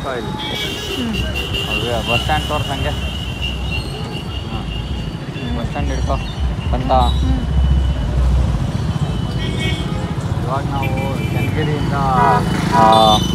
ಹಿಡ್ಕೊ ಇಲ್ಲಿ ಅದೇ bus stand ತೋರ್ಸಂಗೆ ಹಾಂ ಬಸ್ ಸ್ಟ್ಯಾಂಡ್ ಹಿಡ್ಕೊ ಅಂತ ಇವಾಗ ನಾವು ಚನ್ನಗಿರಿಯಿಂದ ಆ,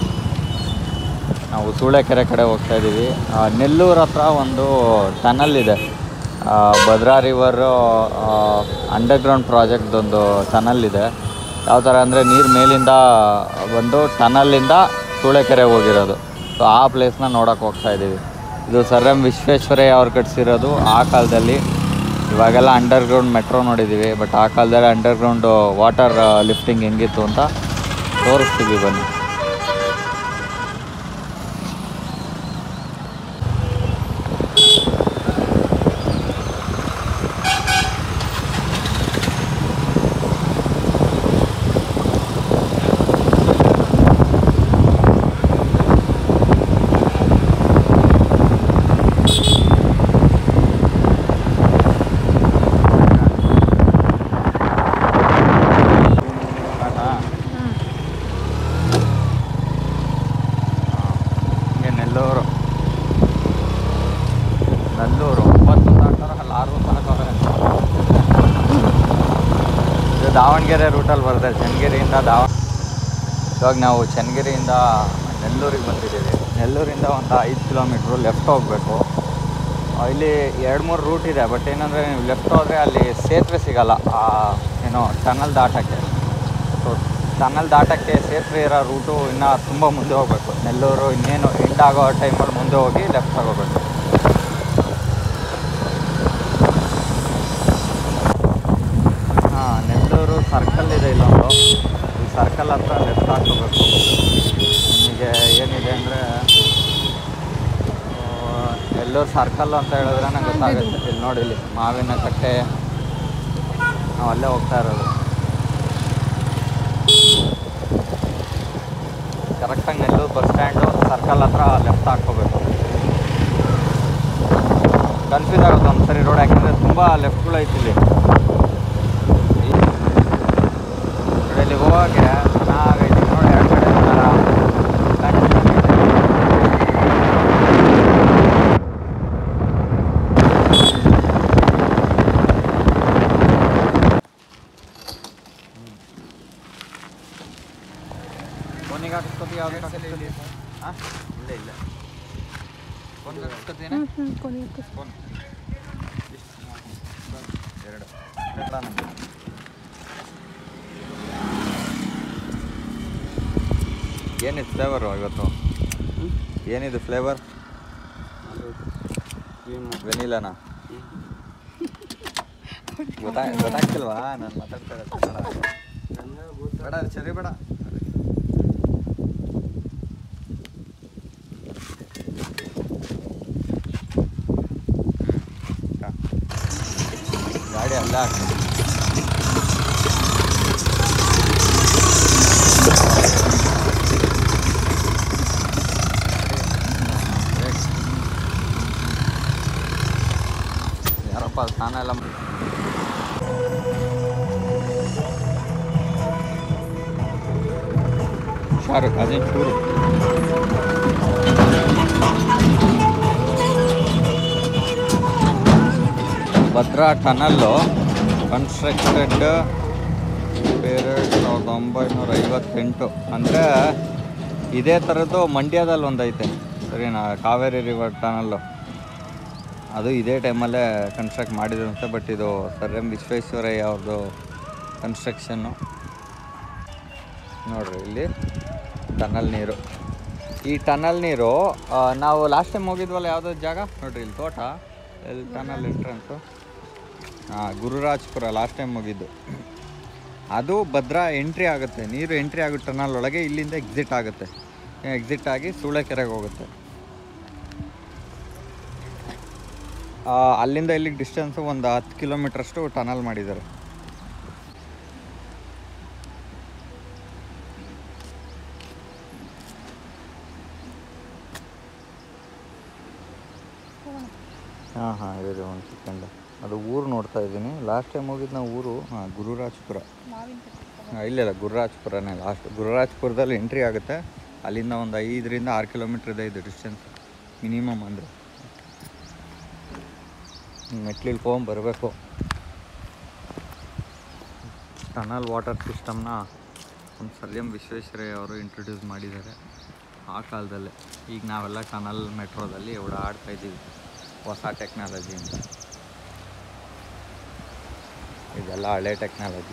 ನಾವು ಸೂಳೆಕೆರೆ ಕಡೆ ಹೋಗ್ತಾ ಇದ್ದೀವಿ ಆ, ನೆಲ್ಲೂರು ಹತ್ರ ಒಂದು ಟನಲ್ ಇದೆ ಆ, ಭದ್ರಾ ರಿವರ್ ಅಂಡರ್ಗ್ರೌಂಡ್ ಪ್ರಾಜೆಕ್ಟ್ದೊಂದು ಟನಲ್ ಇದೆ ಯಾವ ಥರ ಅಂದರೆ ನೀರು ಮೇಲಿಂದ ಬಂದು ಟನಲ್ಲಿಂದ ಸೂಳೆಕೆರೆ ಹೋಗಿರೋದು ಸೊ ಆ ಪ್ಲೇಸ್ನ ನೋಡೋಕೆ ಹೋಗ್ತಾ ಇದ್ದೀವಿ ಇದು ಸರ್ ಎಂ ವಿಶ್ವೇಶ್ವರಯ್ಯ ಅವ್ರು ಕಟ್ಸಿರೋದು ಆ ಕಾಲದಲ್ಲಿ ಇವಾಗೆಲ್ಲ ಅಂಡರ್ಗ್ರೌಂಡ್ ಮೆಟ್ರೋ ನೋಡಿದ್ದೀವಿ ಬಟ್ ಆ ಕಾಲದಲ್ಲಿ ಅಂಡರ್ಗ್ರೌಂಡ್ ವಾಟರ್ ಲಿಫ್ಟಿಂಗ್ ಹೆಂಗಿತ್ತು ಅಂತ ತೋರಿಸ್ತೀವಿ ಬನ್ನಿ ಹಿಂಗೆ ನೆಲ್ಲೂರು ನೆಲ್ಲೂರು ಒಂಬತ್ತು ದಾಟ್ತಾರೆ ಅಲ್ಲಿ ಆರು ತನಕ ಅವ್ರೆ. ಇದು ದಾವಣಗೆರೆ ರೂಟಲ್ಲಿ ಬರುತ್ತೆ ಚನ್ನಗಿರಿಯಿಂದ ದಾವ ಇವಾಗ ನಾವು ಚನ್ನಗಿರಿಯಿಂದ ನೆಲ್ಲೂರಿಗೆ ಬಂದಿದ್ದೀವಿ ನೆಲ್ಲೂರಿಂದ ಒಂದು ಐದು ಕಿಲೋಮೀಟ್ರು ಲೆಫ್ಟ್ ಹೋಗಬೇಕು ಇಲ್ಲಿ ಎರಡು ಮೂರು ರೂಟ್ ಇದೆ ಬಟ್ ಏನಂದರೆ ನೀವು ಲೆಫ್ಟ್ ಹೋದರೆ ಅಲ್ಲಿ ಸೇತುವೆ ಸಿಗಲ್ಲ ಆ ಏನೋ ಟನಲ್ ದಾಟೋಕ್ಕೆ ಸೊ ಟನಲ್ ದಾಟಕ್ಕೆ ಸೇತುವೆ ಇರೋ ರೂಟು ಇನ್ನೂ ತುಂಬ ಮುಂದೆ ಹೋಗಬೇಕು ನೆಲ್ಲೂರು ಇನ್ನೇನು ಎಂಡ್ ಆಗೋ ಟೈಮಲ್ಲಿ ಮುಂದೆ ಹೋಗಿ ಲೆಫ್ಟ್ ತಗೋಬೇಕು ಹಾಂ ನೆಲ್ಲೂರು ಸರ್ಕಲ್ ಇದೆ ಇಲ್ಲೊಂದು ಈ ಸರ್ಕಲ್ ಹತ್ರ ಲೆಫ್ಟ್ ಹಾಕೋಬೇಕು ನಿಮಗೆ ಏನಿದೆ ಅಂದರೆ ನೆಲ್ಲೂರು ಸರ್ಕಲ್ ಅಂತ ಹೇಳಿದ್ರೆ ನಂಗೆ ಗೊತ್ತಾಗುತ್ತೆ ಇಲ್ಲಿ ನೋಡಿ ಇಲ್ಲಿ ಮಾವಿನ ಕಟ್ಟೆ ನಾವು ಅಲ್ಲೇ ಹೋಗ್ತಾ ಇರೋದು ಕರೆಕ್ಟಾಗಿ ನೆಲ್ಲೂರು ಬಸ್ ಸ್ಟ್ಯಾಂಡು ಸರ್ಕಲ್ ಹತ್ರ ಲೆಫ್ಟ್ ಹಾಕ್ಕೋಬೇಕು ಕನ್ಫ್ಯೂಸ್ ಆಗುತ್ತೆ ಒಂದು ಸರಿ ರೋಡ್ ಯಾಕಂದರೆ ತುಂಬ ಲೆಫ್ಟ್ಗಳು ಐತಿ ಇಲ್ಲಿ ಈ- ನೋಡಿ ಇಲ್ಲಿ ಹೋಗೋಕ್ಕೆ ಚೆನ್ನಾಗೈತಿ ನೋಡಿ ಎರಡು ಕಡೆ ಮರ, ಕಣ್ಣು ಫೋನಿಗೆ ಹಾಕಿಸ್ಕೊತೀವಿ ಯಾವ್ದು ಹಾಕಿಸ್ಕೊತೀವಿ ಹಾಂ ಇಲ್ಲ ಇಲ್ಲ ಫೋನ್ಗೆ ಹಾಕಿಸ್ಕೊತೀನಿ ಫೋನ್ ಎರಡು ಎರಡು ನಮ್ದು. ಏನಿದು ಫ್ಲೇವರು ಇವತ್ತು ಏನಿದು ಫ್ಲೇವರ್ ವೆನಿಲಾನ ಗೊತ್ತಾ ಗೊತ್ತಾಗ್ತಿಲ್ವಾ ನಾನು ಮಾತಾಡ್ತಾ ಇರೋದು ಕನ್ನಡ. ಬೇಡ ಅದು ಸರಿ ಬೇಡ ಹಾ. ಗಾಡಿ ಅಲ್ಲ ಯಾರಪ್ಪ ಸ್ನಾನ ಎಲ್ಲ ಮಾಡಿ ಹುಷಾರು ಅದೇ ಚೂರು ಭದ್ರಾ ಟನಲ್ಲು ಕನ್ಸ್ಟ್ರಕ್ಟೆಡ್ ಪೇರಿಯಡ್ ಸಾವಿರದ ಒಂಬೈನೂರ ಐವತ್ತೆಂಟು ಅಂದರೆ ಇದೇ ಥರದ್ದು ಮಂಡ್ಯದಲ್ಲಿ ಒಂದೈತೆ ಸರಿನಾ ಕಾವೇರಿ ರಿವರ್ ಟನಲ್ಲು ಅದು ಇದೇ ಟೈಮಲ್ಲೇ ಕನ್ಸ್ಟ್ರಕ್ಟ್ ಮಾಡಿದ್ರಂತೆ ಬಟ್ ಇದು ಸರ್ ಎಂ ವಿಶ್ವೇಶ್ವರಯ್ಯ ಅವ್ರದ್ದು ಕನ್ಸ್ಟ್ರಕ್ಷನ್ನು ನೋಡ್ರಿ ಇಲ್ಲಿ ಟನಲ್ ನೀರು ಈ ಟನಲ್ ನೀರು ಆ, ನಾವು ಲಾಸ್ಟ್ ಟೈಮ್ ಹೋಗಿದ್ವಲ್ಲ ಯಾವುದೋ ಜಾಗ ನೋಡ್ರಿ ಇಲ್ಲಿ ತೋಟ ಇಲ್ಲಿ ಟನಲ್ ಎಂಟ್ರೆನ್ಸು ಹಾಂ ಗುರುರಾಜ್ಪುರ ಲಾಸ್ಟ್ ಟೈಮ್ ಹೋಗಿದ್ದು ಅದು ಭದ್ರಾ ಎಂಟ್ರಿ ಆಗುತ್ತೆ ನೀರು ಎಂಟ್ರಿ ಆಗೋ ಟನಲ್ ಒಳಗೆ ಇಲ್ಲಿಂದ ಎಕ್ಸಿಟ್ ಆಗುತ್ತೆ ಎಕ್ಸಿಟ್ ಆಗಿ ಸೂಳೆಕೆರೆಗೆ ಹೋಗುತ್ತೆ ಆ, ಅಲ್ಲಿಂದ ಇಲ್ಲಿಗೆ ಡಿಸ್ಟೆನ್ಸು ಒಂದು ಹತ್ತು ಕಿಲೋಮೀಟ್ರಷ್ಟು ಟನಲ್ ಮಾಡಿದ್ದಾರೆ ಹಾಂ ಹಾಂ ಇರಿ ಒಂದು ಸೆಕೆಂಡ್ ಅದು ಊರು ನೋಡ್ತಾ ಇದ್ದೀನಿ ಲಾಸ್ಟ್ ಟೈಮ್ ಹೋಗಿದ್ದು ನಾವು ಊರು ಹಾಂ ಗುರುರಾಜ್ಪುರ ಹಾಂ ಇಲ್ಲ ಇಲ್ಲ ಗುರುರಾಜ್ಪುರನೇ ಲಾಸ್ಟ್ ಗುರುರಾಜ್ಪುರದಲ್ಲಿ ಎಂಟ್ರಿ ಆಗುತ್ತೆ ಅಲ್ಲಿಂದ ಒಂದು ಐದರಿಂದ ಆರು ಕಿಲೋಮೀಟ್ರ್ ಇದೆ ಇದು ಡಿಸ್ಟೆನ್ಸ್ ಮಿನಿಮಮ್ ಅಂದರೆ ಮೆಟ್ಲಿಳ್ಕೊಂಡು ಬರಬೇಕು ಟನಲ್ ವಾಟರ್ ಸಿಸ್ಟಮ್ನ ಒಂದು ಸರ್ ಎಂ ವಿಶ್ವೇಶ್ವರಯ್ಯ ಅವರು ಇಂಟ್ರೊಡ್ಯೂಸ್ ಮಾಡಿದ್ದಾರೆ ಆ ಕಾಲದಲ್ಲೇ ಈಗ ನಾವೆಲ್ಲ ಟನಲ್ ಮೆಟ್ರೋದಲ್ಲಿ ಓಡಾಡ್ತಾ ಇದ್ದೀವಿ ಹೊಸ ಟೆಕ್ನಾಲಜಿ ಅಂತ ಇದೆಲ್ಲ ಹಳೆ ಟೆಕ್ನಾಲಜಿ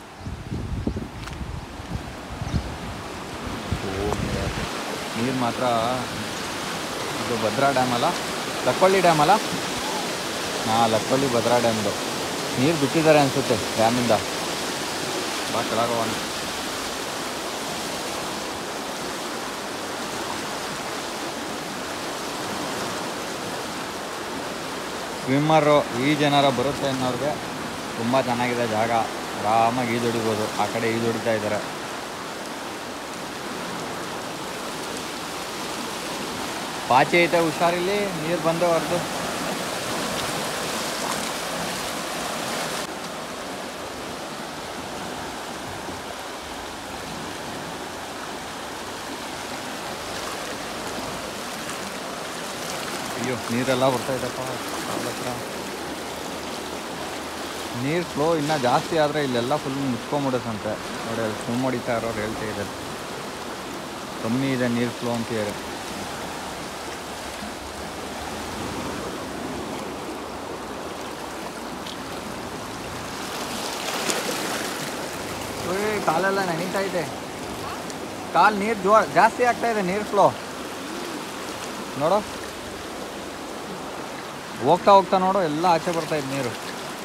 ನೀರು ಮಾತ್ರ ಇದು ಭದ್ರಾ ಡ್ಯಾಮ್ ಅಲ್ಲ ಲಕ್ಕೊಳ್ಳಿ ಡ್ಯಾಮ್ ಅಲ್ಲ ಹಾಂ ಲಕ್ಕೊಳ್ಳಿ ಭದ್ರಾ ಡ್ಯಾಮ್ದು ನೀರು ಬಿಟ್ಟಿದ್ದಾರೆ ಅನಿಸುತ್ತೆ ಡ್ಯಾಮಿಂದ ಬಾ ಕೆಳಗೋಣ ಸ್ವಿಮ್ಮರು ಈ ಜನರ ಬರುತ್ತೆ ಅನ್ನೋರಿಗೆ ತುಂಬ ಚೆನ್ನಾಗಿದೆ ಜಾಗ ಆರಾಮಾಗಿ ಈಜು ಹೊಡಿಬೋದು ಆ ಕಡೆ ಈಜು ಹೊಡಿತಾ ಇದ್ದಾರೆ ಪಾಚಿ ಐತೆ ಹುಷಾರಿಲ್ಲಿ ನೀರು ಬಂದು ಹೊರದು ಅಯ್ಯೋ ನೀರೆಲ್ಲ ಬರ್ತಾ ಇದೆಪ್ಪ ಕಾಲ್ ಹತ್ರ ನೀರು ಫ್ಲೋ ಇನ್ನೂ ಜಾಸ್ತಿ ಆದರೆ ಇಲ್ಲೆಲ್ಲ ಫುಲ್ ಮುಚ್ಕೊಂಬಿಡುತ್ತಂತೆ ನೋಡಿ ಅಲ್ಲಿ ಸ್ವಿಮ್ ಹೊಡಿತಾ ಇರೋರು ಹೇಳ್ತಾ ಇದ್ದಾರೆ ಕಮ್ಮಿ ಇದೆ ನೀರು ಫ್ಲೋ ಅಂತ ಹೇಳಿ ಓಯ್ ಕಾಲೆಲ್ಲ ನೆನೀತಾ ಇದೆ ಕಾಲು ನೀರು ಜೋ ಜಾಸ್ತಿ ಆಗ್ತಾ ಇದೆ ನೀರು ಫ್ಲೋ ನೋಡು ಹೋಗ್ತಾ ಹೋಗ್ತಾ ನೋಡು ಎಲ್ಲ ಆಚೆ ಬರ್ತಾ ಇದೆ ನೀರು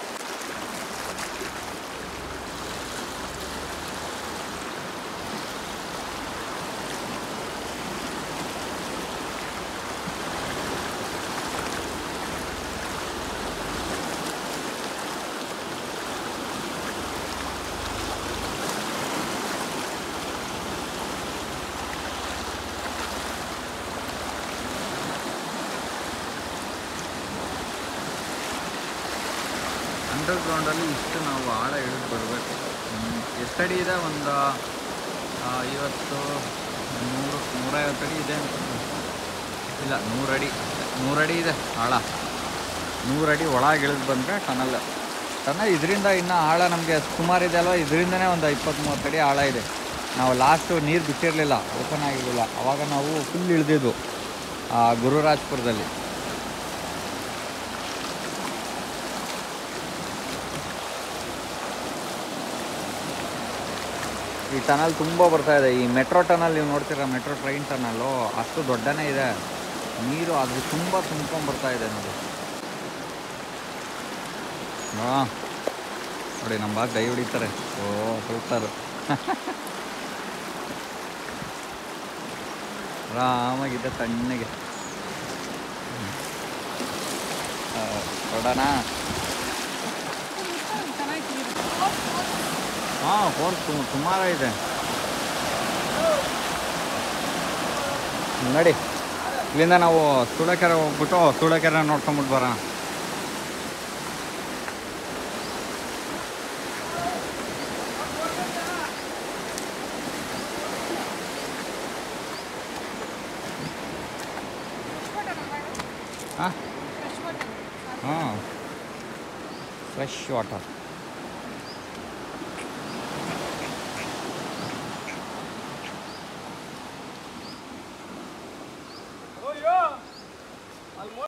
ಅಂಡರ್ ಗ್ರೌಂಡಲ್ಲಿ ಇಷ್ಟು ನಾವು ಆಳ ಇಳಿದು ಬರಬೇಕು ಎಷ್ಟಡಿ ಇದೆ ಒಂದು ಆ, ಐವತ್ತು ನೂರು ನೂರೈವತ್ತು ಅಡಿ ಇದೆ ಅನ್ಸುತ್ತೆ ಇಲ್ಲ ನೂರಡಿ ನೂರಡಿ ಇದೆ ಆಳ ನೂರಡಿ ಒಳಗೆ ಇಳಿದು ಬಂದರೆ ಟನಲ್ ಟನಲ್ ಇದರಿಂದ ಇನ್ನು ಆಳ ನಮಗೆ ಸುಮಾರು ಇದೆ ಅಲ್ವಾ ಇದರಿಂದನೇ ಒಂದು ಇಪ್ಪತ್ತು ಮೂವತ್ತು ಅಡಿ ಆಳ ಇದೆ ನಾವು ಲಾಸ್ಟು ನೀರು ಬಿಟ್ಟಿರಲಿಲ್ಲ ಓಪನ್ ಆಗಿರಲಿಲ್ಲ ಆವಾಗ ನಾವು ಫುಲ್ ಇಳಿದಿದ್ದು ಗುರುರಾಜ್ಪುರದಲ್ಲಿ ಈ ಟನಲ್ ತುಂಬ ಬರ್ತಾ ಇದೆ ಈ ಮೆಟ್ರೋ ಟನಲ್ ನೀವು ನೋಡ್ತೀರಾ ಮೆಟ್ರೋ ಟ್ರೈನ್ ಟನಲ್ಲು ಅಷ್ಟು ದೊಡ್ಡನೇ ಇದೆ ನೀರು ಅದು ತುಂಬ ತುಂಬ್ಕೊಂಡು ಬರ್ತಾ ಇದೆ ನೋಡಿ ಹಾಂ ನೋಡಿ ನಮ್ಮ ಬಾಸ್ ಕೈ ಹೊಡಿತಾರೆ ಓ ಸೂಪರ್ ಆರಾಮಾಗಿದೆ ತಣ್ಣಗೆ ಆ, ಹೊರಡೋಣ ಹಾಂ ಫೋರ್ಸ್ ಸುಮಾರು ಇದೆ ನೋಡಿ ಇಲ್ಲಿಂದ ನಾವು ಸುಳಕೆರೆ ಹೋಗ್ಬಿಟ್ಟು ಸುಳಕೆರೆ ನೋಡ್ಕೊಂಬಿಟ್ಟು ಬರೋಣ ಹಾಂ ಹಾಂ ಫ್ರೆಶ್ ವಾಟರ್